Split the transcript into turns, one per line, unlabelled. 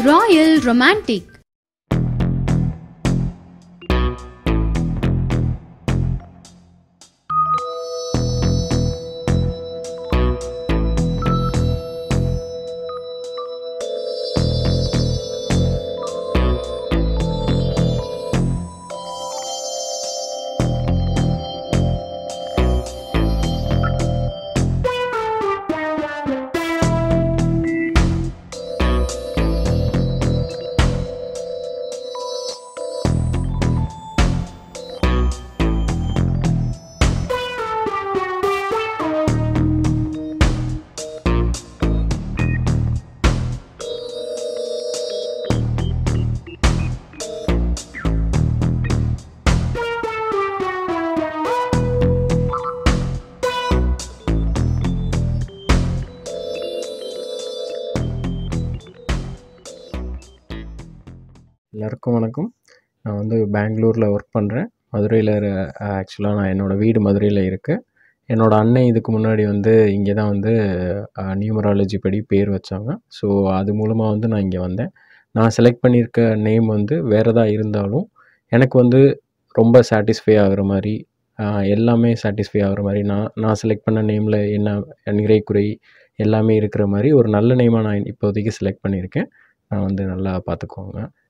Royal romantic
எல்லாருக்கும் வணக்கம் நான் வந்து பெங்களூரில் ஒர்க் பண்ணுறேன் மதுரையில் ஆக்சுவலாக நான் என்னோடய வீடு மதுரையில் இருக்குது என்னோடய அண்ணன் இதுக்கு முன்னாடி வந்து இங்கே தான் வந்து நியூமராலஜி படி பேர் வச்சாங்க ஸோ அது மூலமாக வந்து நான் இங்கே வந்தேன் நான் செலக்ட் பண்ணியிருக்க நேம் வந்து வேறதா இருந்தாலும் எனக்கு வந்து ரொம்ப சாட்டிஸ்ஃபை ஆகுற மாதிரி ஆஹ், எல்லாமே சாட்டிஸ்ஃபை ஆகுற மாதிரி நான் நான் செலக்ட் பண்ண நேமில் என்ன நிறை குறை எல்லாமே இருக்கிற மாதிரி ஒரு நல்ல நேமாக நான் இப்போதைக்கு செலக்ட் பண்ணியிருக்கேன் நான் வந்து நல்லா பார்த்துக்கோங்க